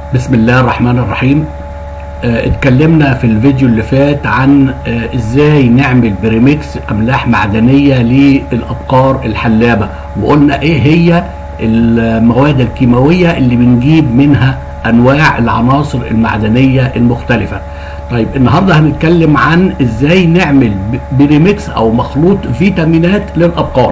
بسم الله الرحمن الرحيم آه، اتكلمنا في الفيديو اللي فات عن آه، ازاي نعمل بريميكس املاح معدنيه للابقار الحلابه وقلنا ايه هي المواد الكيماويه اللي بنجيب منها انواع العناصر المعدنيه المختلفه طيب النهارده هنتكلم عن ازاي نعمل ب- بريميكس او مخلوط فيتامينات للابقار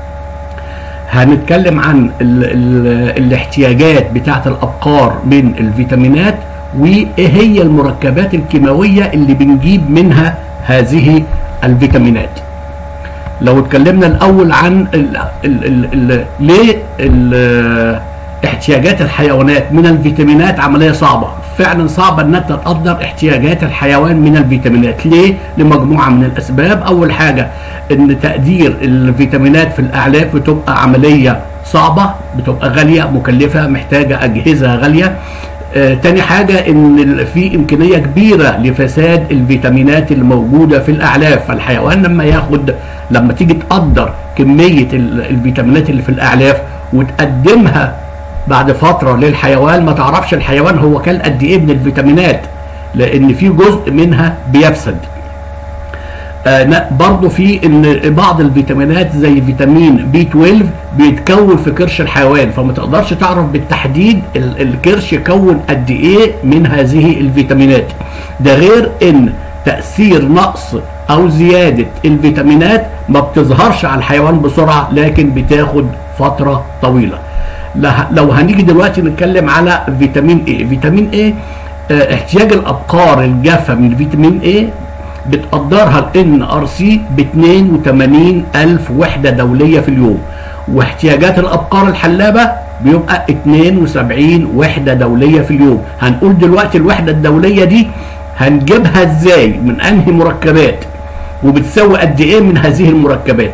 هنتكلم عن ال ال الاحتياجات بتاعه الابقار من الفيتامينات وايه هي المركبات الكيماويه اللي بنجيب منها هذه الفيتامينات لو اتكلمنا الاول عن ال ال ال ال ليه ال احتياجات الحيوانات من الفيتامينات عمليه صعبه فعلا صعبه ان انت تقدر احتياجات الحيوان من الفيتامينات ليه لمجموعه من الاسباب اول حاجه ان تقدير الفيتامينات في الاعلاف بتبقى عمليه صعبه بتبقى غاليه مكلفه محتاجه اجهزه غاليه آه، تاني حاجة ان ال- في امكانية كبيرة لفساد الفيتامينات اللي موجودة في الاعلاف فالحيوان لما ياخد لما تيجي تقدر كمية ال- الفيتامينات اللي في الاعلاف وتقدمها بعد فترة للحيوان ما تعرفش الحيوان هو كان قد ايه من الفيتامينات لان في جزء منها بيفسد آه لا، برضو في ان بعض الفيتامينات زي فيتامين بي 12 بيتكون في كرش الحيوان فما تقدرش تعرف بالتحديد ال- الكرش يكون قد ايه من هذه الفيتامينات ده غير ان تأثير نقص او زيادة الفيتامينات ما بتظهرش على الحيوان بسرعة لكن بتاخد فترة طويلة له- لو هنيجي دلوقتي نتكلم على فيتامين ايه فيتامين ايه آه، احتياج الابقار الجافة من فيتامين ايه بتقدرها الان ار سي ب 82 الف وحده دوليه في اليوم واحتياجات الابقار الحلابه بيبقى 72 وحده دوليه في اليوم هنقول دلوقتي الوحده الدوليه دي هنجيبها ازاي من انهي مركبات وبتساوي قد ايه من هذه المركبات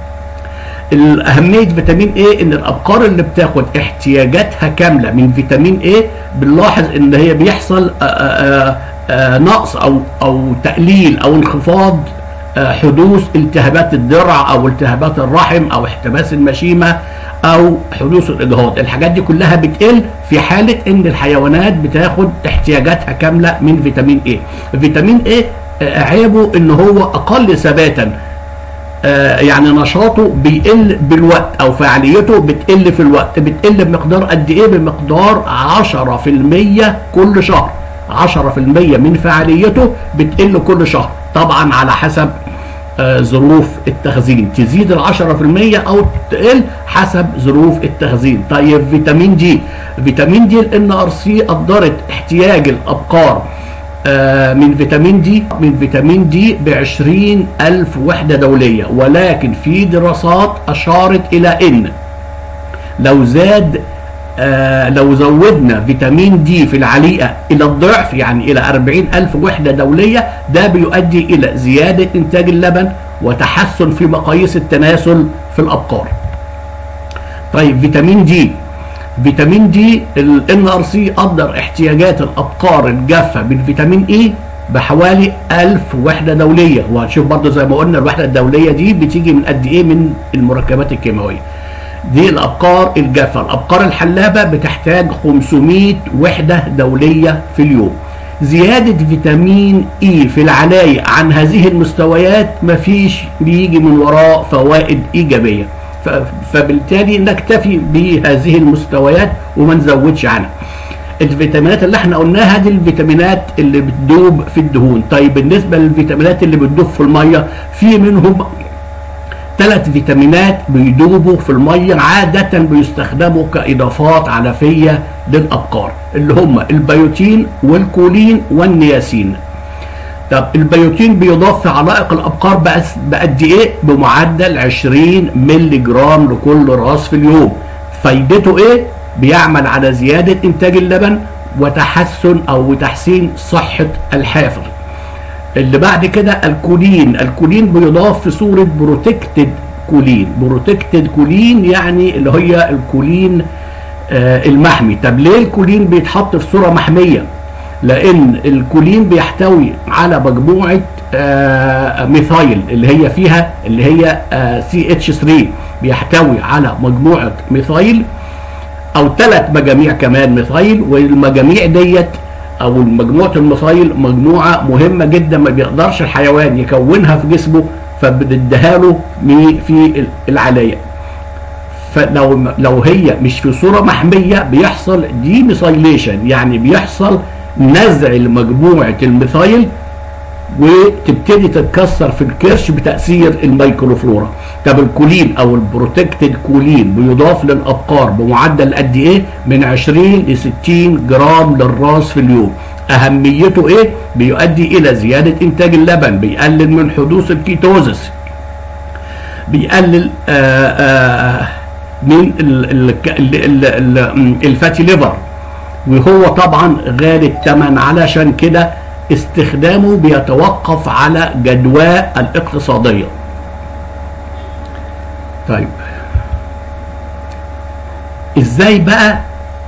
الاهميه فيتامين ايه ان الابقار اللي بتاخد احتياجاتها كامله من فيتامين ايه بنلاحظ ان هي بيحصل آآ آآ آآ نقص او او تقليل او انخفاض آه، حدوث التهابات الضرع او التهابات الرحم او احتباس المشيمه او حدوث الاجهاض الحاجات دي كلها بتقل في حاله ان الحيوانات بتاخد احتياجاتها كامله من فيتامين ايه فيتامين ايه آه، عيبه ان هو اقل ثباتا آه، يعني نشاطه بيقل بالوقت او فعاليته بتقل في الوقت بتقل بمقدار قد ايه بمقدار 10% كل شهر 10% من فعاليته بتقل كل شهر طبعا على حسب آه، ظروف التخزين تزيد ال 10% او تقل حسب ظروف التخزين طيب فيتامين دي فيتامين دي الان ار سي قدرت احتياج الابقار آه، من فيتامين دي من فيتامين دي ب 20 ألف وحدة دولية ولكن في دراسات أشارت إلى إن لو زاد آه لو زودنا فيتامين دي في العليقة إلى الضعف يعني إلى 40 ألف وحدة دولية ده بيؤدي إلى زيادة إنتاج اللبن وتحسن في مقاييس التناسل في الأبقار طيب فيتامين دي فيتامين دي الان ار سي قدر احتياجات الابقار الجافه بالفيتامين اي بحوالي 1000 وحده دوليه وهنشوف برضه زي ما قلنا الوحده الدوليه دي بتيجي من قد ايه من المركبات الكيماويه دي الابقار الجافه الابقار الحلابه بتحتاج 500 وحده دوليه في اليوم زياده فيتامين اي في العلايق عن هذه المستويات مفيش بيجي من وراه فوائد ايجابيه ف- فبالتالي نكتفي بهذه المستويات وما نزودش عنها الفيتامينات اللي احنا قلناها دي الفيتامينات اللي بتدوب في الدهون طيب بالنسبه للفيتامينات اللي بتدوب في الميه في منهم ثلاث فيتامينات بيدوبوا في الميه عاده بيستخدموا كاضافات علفيه للابقار اللي هم البيوتين والكولين والنياسين طب البيوتين بيضاف في علائق الابقار بس بقد ايه بمعدل 20 مللي جرام لكل راس في اليوم فايدته ايه بيعمل على زياده انتاج اللبن وتحسن او تحسين صحه الحافظ اللي بعد كده الكولين الكولين بيضاف في صورة بروتكتد كولين بروتكتد كولين يعني اللي هي الكولين آه المحمي طب ليه الكولين بيتحط في صورة محمية لان الكولين بيحتوي على مجموعة آه ميثايل اللي هي فيها اللي هي سي اتش 3 بيحتوي على مجموعة ميثايل او ثلاث مجاميع كمان ميثايل والمجاميع ديت او مجموعه الميثايل مجموعه مهمه جدا ما بيقدرش الحيوان يكونها في جسمه فبنديها له في العلايه فلو لو هي مش في صوره محميه بيحصل دي ميثايليشن يعني بيحصل نزع لمجموعه الميثايل وتبتدي تتكسر في الكرش بتاثير الميكروفلورا طب الكولين او البروتكتد كولين بيضاف للابقار بمعدل قد ايه من 20 ل 60 جرام للراس في اليوم اهميته ايه بيؤدي الى زياده انتاج اللبن بيقلل من حدوث الكيتوزس بيقلل آآ آآ من الفاتي ليفر وهو طبعا غالي الثمن علشان كده استخدامه بيتوقف على جدواه الاقتصاديه طيب ازاي بقى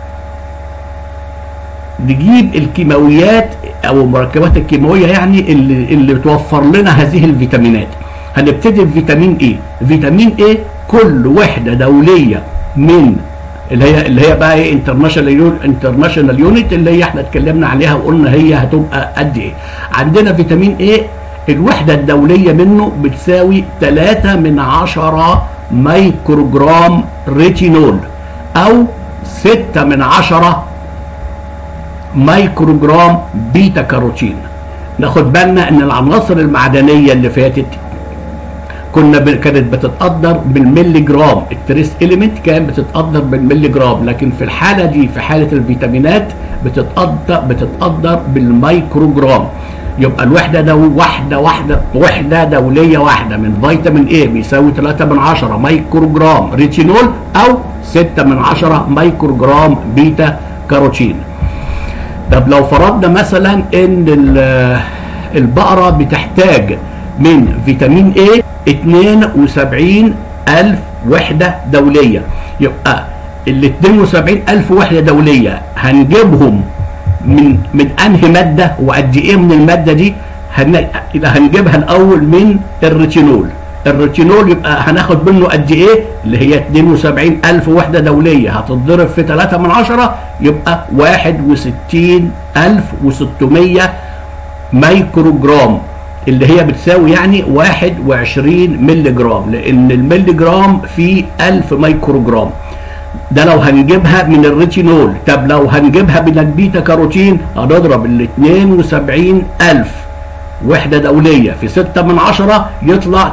نجيب الكيماويات او المركبات الكيماويه يعني اللي اللي بتوفر لنا هذه الفيتامينات هنبتدي بفيتامين ايه فيتامين ايه كل وحده دوليه من اللي هي اللي هي بقى ايه انترناشونال انترناشونال يونت اللي هي احنا اتكلمنا عليها وقلنا هي هتبقى قد ايه عندنا فيتامين ايه الوحده الدوليه منه بتساوي 3 من 10 مايكروجرام ريتينول او 6 من 10 مايكروجرام بيتا كاروتين ناخد بالنا ان العناصر المعدنيه اللي فاتت كنا ب... كانت بتتقدر بالملي جرام التريس اليمنت كان بتتقدر بالملي جرام لكن في الحاله دي في حاله الفيتامينات بتتقدر بتتقدر بالمايكرو جرام يبقى الوحده دو واحده واحده وحده دوليه واحده من فيتامين ايه بيساوي 3 من 10 مايكرو جرام ريتينول او 6 من 10 مايكرو جرام بيتا كاروتين طب لو فرضنا مثلا ان البقره بتحتاج من فيتامين ايه 72 ألف وحدة دولية يبقى ال 72 ألف وحدة دولية هنجيبهم من من أنهي مادة وقد إيه من المادة دي هن... هنجيبها الأول من الريتينول الريتينول يبقى هناخد منه قد إيه اللي هي 72 ألف وحدة دولية هتتضرب في 3 من 10 يبقى 61 ألف و600 مايكرو جرام اللي هي بتساوي يعني 21 ملي جرام لان الملي جرام فيه 1000 مايكرو جرام ده لو هنجيبها من الريتينول طب لو هنجيبها من البيتا كاروتين هنضرب ال 72000 وحده دوليه في 6 من 10 يطلع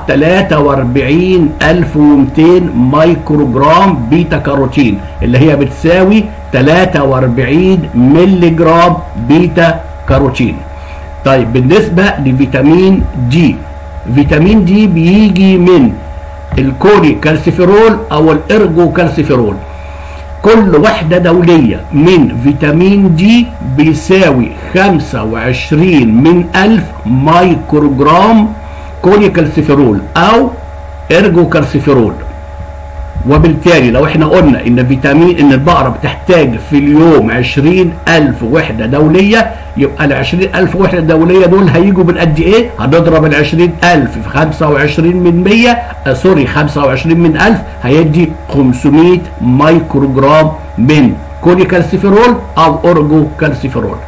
43200 مايكرو جرام بيتا كاروتين اللي هي بتساوي 43 ملي جرام بيتا كاروتين طيب بالنسبة لفيتامين دي فيتامين دي بيجي من الكوري كالسيفيرول او الارجو كالسيفيرول كل وحدة دولية من فيتامين دي بيساوي 25 من ألف مايكروجرام كوري كالسيفيرول او ارجو كالسيفيرول وبالتالي لو احنا قلنا ان فيتامين ان البقرة بتحتاج في اليوم 20 ألف وحدة دولية يبقى ال 20 ألف وحدة دولية دول هيجوا من قد ايه؟ هنضرب ال 20 ألف في 25 من 100 آه سوري 25 من 1000 هيدي 500 مايكرو جرام من كولي كالسيفيرول او اورجو كالسيفيرول.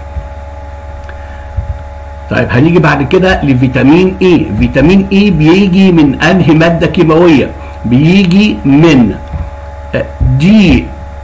طيب هنيجي بعد كده لفيتامين اي، فيتامين اي بيجي من انهي مادة كيماوية؟ بيجي من دي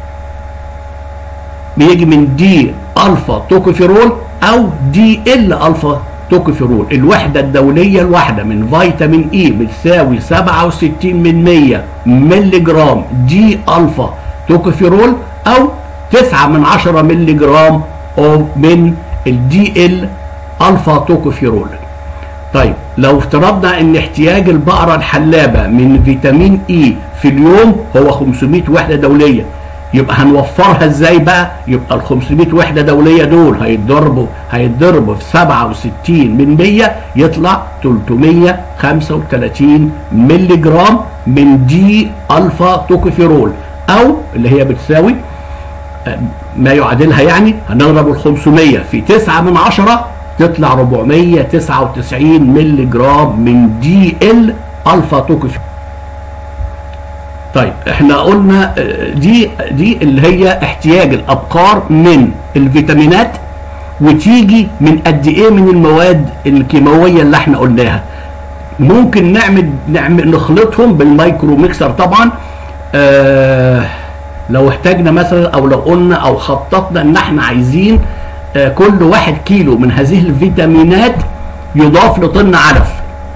بيجي من دي الفا توكوفيرول او دي ال الفا توكوفيرول الوحده الدوليه الواحده من فيتامين اي بتساوي 67 من 100 ملي جرام دي الفا توكوفيرول او 9 من 10 ملي جرام من الدي ال الفا توكوفيرول طيب لو افترضنا ان احتياج البقرة الحلابة من فيتامين اي في اليوم هو 500 وحدة دولية يبقى هنوفرها ازاي بقى يبقى ال 500 وحدة دولية دول هيتضربوا هيتضربوا في 67 من 100 يطلع 335 ملي جرام من دي الفا توكوفيرول او اللي هي بتساوي ما يعادلها يعني هنضرب ال 500 في 9 من 10 تطلع 499 ملي جرام من دي ال الفا توكوفيرول طيب احنا قلنا آه، دي دي اللي هي احتياج الابقار من الفيتامينات وتيجي من قد ايه من المواد الكيماويه اللي احنا قلناها ممكن نعمل نعمل نخلطهم بالمايكرو ميكسر طبعا آه لو احتاجنا مثلا او لو قلنا او خططنا ان احنا عايزين آه كل واحد كيلو من هذه الفيتامينات يضاف لطن علف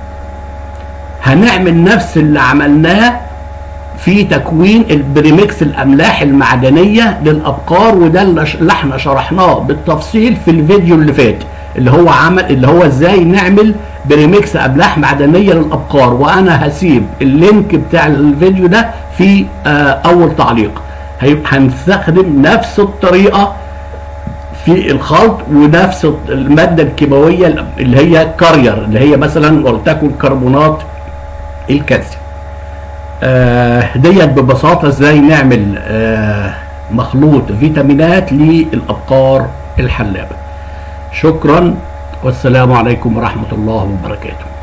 هنعمل نفس اللي عملناه في تكوين البريمكس الاملاح المعدنيه للابقار وده اللي ش- اللي احنا شرحناه بالتفصيل في الفيديو اللي فات اللي هو عمل اللي هو ازاي نعمل بريمكس املاح معدنيه للابقار وانا هسيب اللينك بتاع الفيديو ده في آه اول تعليق هيبقى هنستخدم نفس الطريقه في الخلط ونفس الماده الكيماويه اللي هي كارير اللي هي مثلا ولتكن كربونات الكالسيوم آه ديت ببساطه ازاي نعمل آه مخلوط فيتامينات للابقار الحلابه شكرا والسلام عليكم ورحمه الله وبركاته